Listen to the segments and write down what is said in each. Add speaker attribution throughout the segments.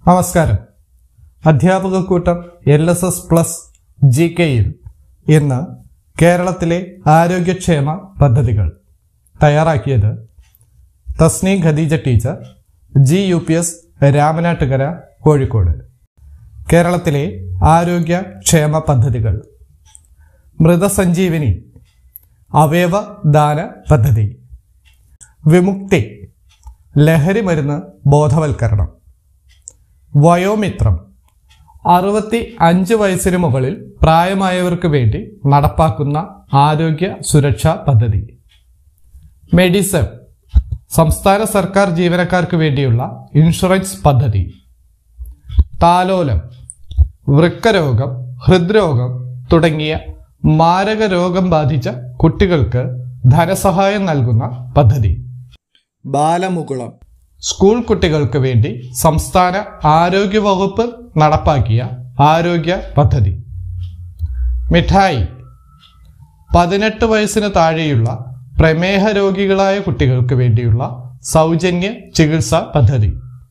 Speaker 1: നമസ്കാരം അധ്യാപക കൂട്ടം L S S plus G കെയിൽ ഇന്ന് കേരളത്തിലെ ആരോഗ്യക്ഷേമ പദ്ധതികൾ തയ്യാറാക്കിയത് Thasni Khadeeja teacher G U P S Ramanattukara Kozhikode കേരളത്തിലെ ആരോഗ്യക്ഷേമ പദ്ധതികൾ മൃതസഞ്ജീവനി അവയവ ദാന പദ്ധതി വിമുക്തി ലഹരി മരുന്ന് ബോധവൽക്കരണം വയോമിത്രം അറുപത്തി അഞ്ച് വയസ്സിന് മുകളിൽ പ്രായമായവർക്ക് വേണ്ടി നടപ്പാക്കുന്ന ആരോഗ്യ സുരക്ഷാ പദ്ധതി മെഡിസെവ് സംസ്ഥാന സർക്കാർ ജീവനക്കാർക്ക് വേണ്ടിയുള്ള ഇൻഷുറൻസ് പദ്ധതി താലോലം വൃക്കരോഗം ഹൃദ്രോഗം തുടങ്ങിയ മാരക രോഗം ബാധിച്ച കുട്ടികൾക്ക് ധനസഹായം നൽകുന്ന പദ്ധതി ബാലമുകുളം സ്കൂൾ കുട്ടികൾക്ക് വേണ്ടി സംസ്ഥാന ആരോഗ്യ വകുപ്പ് നടപ്പാക്കിയ ആരോഗ്യ പദ്ധതി മിഠായി പതിനെട്ട് വയസ്സിന് താഴെയുള്ള പ്രമേഹ രോഗികളായ കുട്ടികൾക്ക് വേണ്ടിയുള്ള സൗജന്യ ചികിത്സാ പദ്ധതി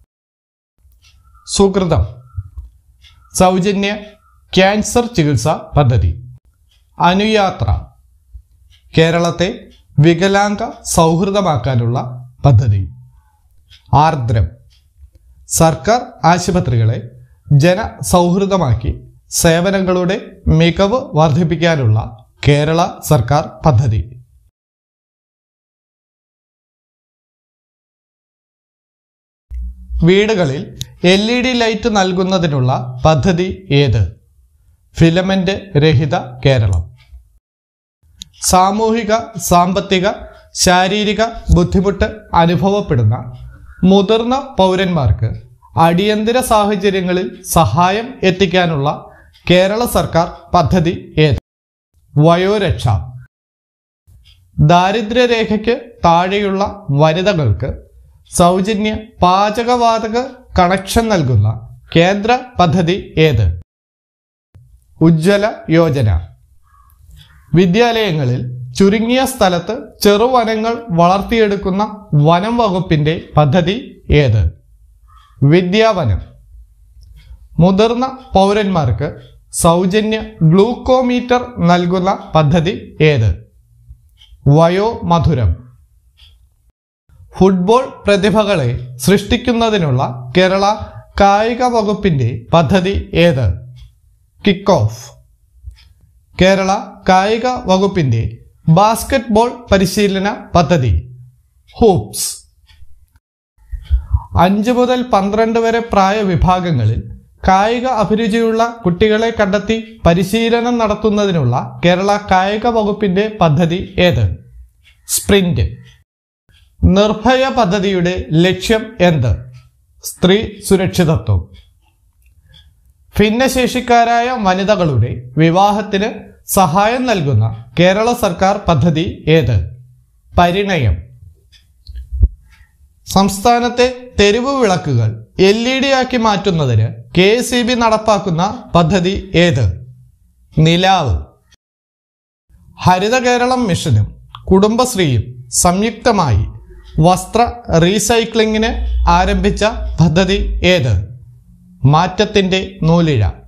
Speaker 1: സുഹൃതം സൗജന്യ ക്യാൻസർ ചികിത്സാ പദ്ധതി അനുയാത്ര കേരളത്തെ വികലാംഗ സൗഹൃദമാക്കാനുള്ള പദ്ധതി ആർദ്രം സർക്കാർ ആശുപത്രികളെ ജനസൗഹൃദമാക്കി സേവനങ്ങളുടെ മികവ് വർദ്ധിപ്പിക്കാനുള്ള കേരള സർക്കാർ പദ്ധതി വീടുകളിൽ എൽ ഇ ഡി ലൈറ്റ് നൽകുന്നതിനുള്ള പദ്ധതി ഏത് ഫിലമെന്റ് രഹിത കേരളം സാമൂഹിക സാമ്പത്തിക ശാരീരിക ബുദ്ധിമുട്ട് അനുഭവപ്പെടുന്ന മുതിർന്ന പൗരന്മാർക്ക് അടിയന്തര സാഹചര്യങ്ങളിൽ സഹായം എത്തിക്കാനുള്ള കേരള സർക്കാർ പദ്ധതി ഏത് വയോരക്ഷ ദാരിദ്ര്യരേഖയ്ക്ക് താഴെയുള്ള വനിതകൾക്ക് സൗജന്യ പാചകവാതക കണക്ഷൻ നൽകുന്ന കേന്ദ്ര പദ്ധതി ഏത് ഉജ്ജ്വല യോജന വിദ്യാലയങ്ങളിൽ ചുരുങ്ങിയ സ്ഥലത്ത് ചെറുവനങ്ങൾ വളർത്തിയെടുക്കുന്ന വനം വകുപ്പിന്റെ പദ്ധതി ഏത് വിദ്യാവനം മുതിർന്ന പൗരന്മാർക്ക് സൗജന്യ ഗ്ലൂക്കോമീറ്റർ നൽകുന്ന പദ്ധതി ഏത് വയോമധുരം ഫുട്ബോൾ പ്രതിഭകളെ സൃഷ്ടിക്കുന്നതിനുള്ള കേരള കായിക വകുപ്പിന്റെ പദ്ധതി ഏത് കിക്ക് ഓഫ് കേരള കായിക വകുപ്പിന്റെ ബാസ്കറ്റ്ബോൾ പരിശീലന പദ്ധതി ഹൂപ്സ് അഞ്ച് മുതൽ പന്ത്രണ്ട് വരെ പ്രായ വിഭാഗങ്ങളിൽ കായിക അഭിരുചിയുള്ള കുട്ടികളെ കണ്ടെത്തി പരിശീലനം നടത്തുന്നതിനുള്ള കേരള കായിക വകുപ്പിന്റെ പദ്ധതി ഏത് സ്പ്രിന്റ് നിർഭയ പദ്ധതിയുടെ ലക്ഷ്യം എന്ത് സ്ത്രീ സുരക്ഷിതത്വം ഭിന്നശേഷിക്കാരായ വനിതകളുടെ വിവാഹത്തിന് സഹായം നൽകുന്ന കേരള സർക്കാർ പദ്ധതി ഏത് പരിണയം സംസ്ഥാനത്തെ തെരുവ് വിളക്കുകൾ എൽ ഇ ഡി ആക്കി മാറ്റുന്നതിന് കെ എസ് ഇ ബി നടപ്പാക്കുന്ന പദ്ധതി ഏത് നിലാവ് ഹരിത കേരളം മിഷനും കുടുംബശ്രീയും സംയുക്തമായി വസ്ത്ര റീസൈക്ലിങ്ങിന് ആരംഭിച്ച പദ്ധതി ഏത് മാറ്റത്തിന്റെ നൂലിഴ